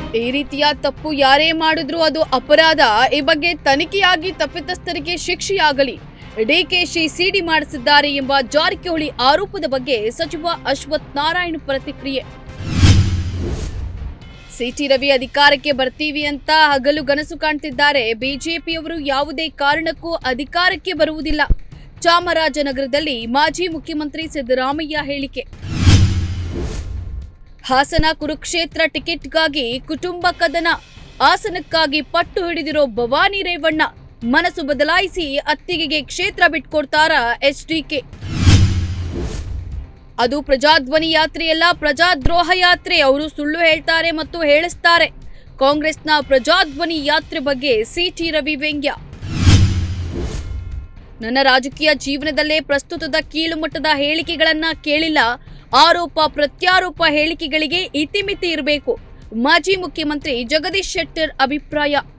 ಈ ರೀತಿಯ ತಪ್ಪು ಯಾರೇ ಮಾಡಿದ್ರೂ ಅದು ಅಪರಾಧ ಈ ಬಗ್ಗೆ ತನಿಖೆಯಾಗಿ ತಪ್ಪಿತಸ್ಥರಿಗೆ ಶಿಕ್ಷೆಯಾಗಲಿ ಡಿಕೆಶಿ ಸಿಡಿ ಮಾಡಿಸಿದ್ದಾರೆ ಎಂಬ ಜಾರಕಿಹೊಳಿ ಆರೋಪದ ಬಗ್ಗೆ ಸಚಿವ ಅಶ್ವಥ್ ನಾರಾಯಣ್ ಪ್ರತಿಕ್ರಿಯೆ ಸಿಟಿ ರವಿ ಅಧಿಕಾರಕ್ಕೆ ಬರ್ತೀವಿ ಅಂತ ಹಗಲು ಗನಸು ಕಾಣ್ತಿದ್ದಾರೆ ಬಿಜೆಪಿಯವರು ಯಾವುದೇ ಕಾರಣಕ್ಕೂ ಅಧಿಕಾರಕ್ಕೆ ಬರುವುದಿಲ್ಲ ಚಾಮರಾಜನಗರದಲ್ಲಿ ಮಾಜಿ ಮುಖ್ಯಮಂತ್ರಿ ಸಿದ್ದರಾಮಯ್ಯ ಹೇಳಿಕೆ ಹಾಸನ ಕುರುಕ್ಷೇತ್ರ ಟಿಕೆಟ್ಗಾಗಿ ಕುಟುಂಬ ಕದನ ಆಸನಕ್ಕಾಗಿ ಪಟ್ಟು ಹಿಡಿದಿರೋ ಭವಾನಿ ರೇವಣ್ಣ ಮನಸ್ಸು ಬದಲಾಯಿಸಿ ಅತ್ತಿಗೆಗೆ ಕ್ಷೇತ್ರ ಬಿಟ್ಕೊಡ್ತಾರಾ ಎಚ್ಡಿಕೆ ಅದು ಪ್ರಜಾಧ್ವನಿ ಯಾತ್ರೆಯಲ್ಲ ಪ್ರಜಾದ್ರೋಹ ಯಾತ್ರೆ ಅವರು ಸುಳ್ಳು ಹೇಳ್ತಾರೆ ಮತ್ತು ಹೇಳಿಸ್ತಾರೆ ಕಾಂಗ್ರೆಸ್ನ ಪ್ರಜಾಧ್ವನಿ ಯಾತ್ರೆ ಬಗ್ಗೆ ಸಿಟಿ ರವಿ ವ್ಯಂಗ್ಯ ನನ್ನ ರಾಜಕೀಯ ಜೀವನದಲ್ಲೇ ಪ್ರಸ್ತುತದ ಕೀಳುಮಟ್ಟದ ಹೇಳಿಕೆಗಳನ್ನ ಕೇಳಿಲ್ಲ ಆರೋಪ ಪ್ರತ್ಯಾರೋಪ ಹೇಳಿಕೆಗಳಿಗೆ ಇತಿಮಿತಿ ಇರಬೇಕು ಮಾಜಿ ಮುಖ್ಯಮಂತ್ರಿ ಜಗದೀಶ್ ಶೆಟ್ಟರ್ ಅಭಿಪ್ರಾಯ